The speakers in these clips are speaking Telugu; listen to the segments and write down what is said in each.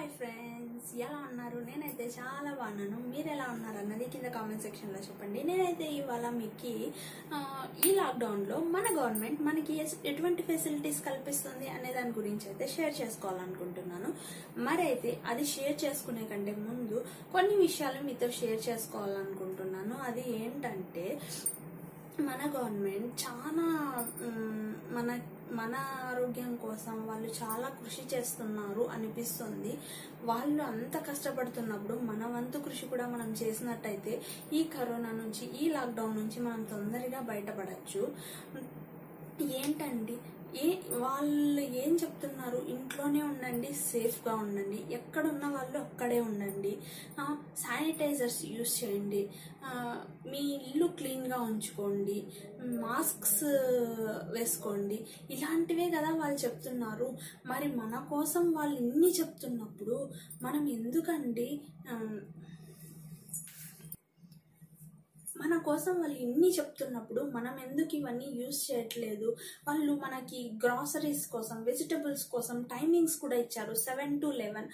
హాయ్ ఫ్రెండ్స్ ఎలా ఉన్నారు నేనైతే చాలా బాగున్నాను మీరు ఎలా ఉన్నారు అన్నది కింద కామెంట్ సెక్షన్లో చెప్పండి నేనైతే ఇవాళ మీకు ఆ, ఈ లాక్డౌన్లో మన గవర్నమెంట్ మనకి ఎస్- ఎటువంటి ఫెసిలిటీస్ కల్పిస్తుంది అనే దాని గురించి అయితే షేర్ చేసుకోవాలనుకుంటున్నాను మరి అయితే అది షేర్ చేసుకునే కంటే ముందు కొన్ని విషయాలు మీతో షేర్ చేసుకోవాలనుకుంటున్నాను అది ఏంటంటే మన గవర్నమెంట్ చాలా మ్, మన మన ఆరోగ్యం కోసం వాళ్ళు చాలా కృషి చేస్తున్నారు అనిపిస్తుంది వాళ్ళు అంత కష్టపడుతున్నప్పుడు మన వంతు కృషి కూడా మనం చేసినట్టయితే ఈ కరోనా నుంచి ఈ లాక్డౌన్ నుంచి మనం తొందరగా బయటపడచ్చు ఏంటండి ఏ వాళ్ళు ఏం చెప్తున్నారు ఇంట్లోనే ఉండండి సేఫ్గా ఉండండి ఎక్కడున్న వాళ్ళు అక్కడే ఉండండి శానిటైజర్స్ యూస్ చేయండి ఆ, మీ ఇల్లు క్లీన్గా ఉంచుకోండి మాస్క్స్ వేసుకోండి ఇలాంటివే కదా వాళ్ళు చెప్తున్నారు మరి మన కోసం వాళ్ళు ఇన్ని చెప్తున్నప్పుడు మనం ఎందుకండి ఆ, మన కోసం వాళ్ళు ఇన్ని చెప్తున్నప్పుడు మనం ఎందుకు ఇవన్నీ యూజ్ చేయట్లేదు వాళ్ళు మనకి గ్రాసరీస్ కోసం వెజిటబుల్స్ కోసం టైమింగ్స్ కూడా ఇచ్చారు సెవెన్ టు లెవెన్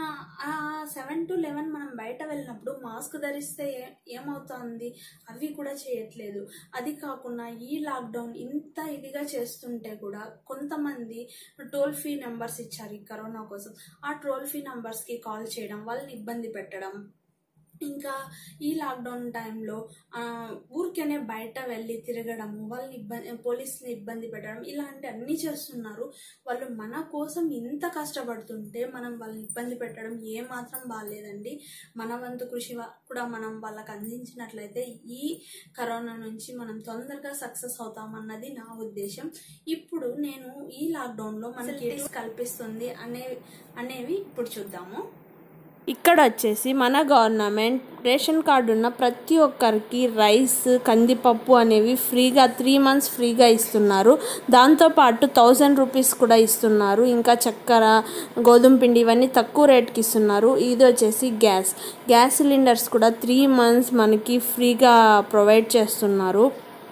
ఆ సెవెన్ టు లెవెన్ మనం బయట వెళ్ళినప్పుడు మాస్క్ ధరిస్తే ఏ- ఏమవుతుంది అవి కూడా చేయట్లేదు అది కాకుండా ఈ లాక్డౌన్ ఇంత ఇదిగా చేస్తుంటే కూడా కొంతమంది టోల్ ఫ్రీ నెంబర్స్ ఇచ్చారు ఈ కరోనా కోసం ఆ టోల్ ఫ్రీ నెంబర్స్కి కాల్ చేయడం వాళ్ళని ఇబ్బంది పెట్టడం ఇంకా ఈ లాక్డౌన్ టైంలో ఆ, ఊరికేనే బయట వెళ్ళి తిరగడము వాళ్ళని ఇబ్బంది పోలీసుని ఇబ్బంది పెట్టడం ఇలాంటి అన్నీ చేస్తున్నారు వాళ్ళు మన కోసం ఇంత కష్టపడుతుంటే మనం వాళ్ళని ఇబ్బంది పెట్టడం ఏ మాత్రం బాగాలేదండి మన వంతు కృషి వా- కూడా మనం వాళ్ళకి అందించినట్లయితే ఈ కరోనా నుంచి మనం తొందరగా సక్సెస్ అవుతామన్నది నా ఉద్దేశం ఇప్పుడు నేను ఈ లాక్డౌన్లో మనకి ఎటు కల్పిస్తుంది అనే అనేవి ఇప్పుడు చూద్దాము ఇక్కడ వచ్చేసి మన గవర్నమెంట్ రేషన్ కార్డు ఉన్న ప్రతి ఒక్కరికి రైస్ కందిపప్పు అనేవి ఫ్రీగా త్రీ మంత్స్ ఫ్రీగా ఇస్తున్నారు దాంతోపాటు థౌజండ్ రూపీస్ కూడా ఇస్తున్నారు ఇంకా చక్కెర గోధుమ పిండి ఇవన్నీ తక్కువ రేట్కి ఇస్తున్నారు ఇది వచ్చేసి గ్యాస్ గ్యాస్ సిలిండర్స్ కూడా త్రీ మంత్స్ మనకి ఫ్రీగా ప్రొవైడ్ చేస్తున్నారు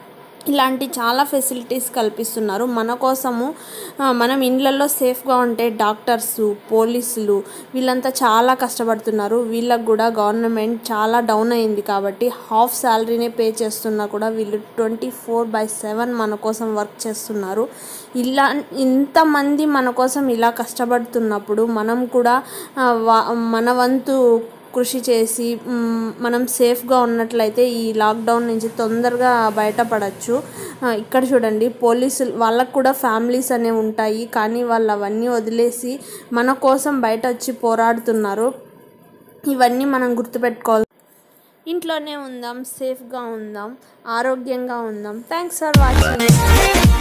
ఇలాంటి చాలా ఫెసిలిటీస్ కల్పిస్తున్నారు మన కోసము ఆ, మనం ఇండ్లలో సేఫ్గా ఉంటే డాక్టర్స్ పోలీసులు వీళ్ళంతా చాలా కష్టపడుతున్నారు వీళ్ళకు కూడా గవర్నమెంట్ చాలా డౌన్ అయింది కాబట్టి హాఫ్ శాలరీనే పే చేస్తున్నా కూడా వీళ్ళు ట్వంటీ ఫోర్ బై సెవెన్ మన కోసం వర్క్ చేస్తున్నారు ఇలా ఇంతమంది మన కోసం ఇలా కష్టపడుతున్నప్పుడు మనం కూడా ఆ, వా- మన వంతు కృషి చేసి మ్, మనం సేఫ్గా ఉన్నట్లయితే ఈ లాక్డౌన్ నుంచి తొందరగా బయటపడచ్చు ఆ, ఇక్కడ చూడండి పోలీసులు వాళ్ళకు కూడా ఫ్యామిలీస్ అనేవి ఉంటాయి కానీ వాళ్ళు అవన్నీ వదిలేసి మన కోసం బయట వచ్చి పోరాడుతున్నారు ఇవన్నీ మనం గుర్తుపెట్టుకోవాలి ఇంట్లోనే ఉందాం సేఫ్గా ఉందాం ఆరోగ్యంగా ఉందాం థ్యాంక్స్ ఫర్ వాచింగ్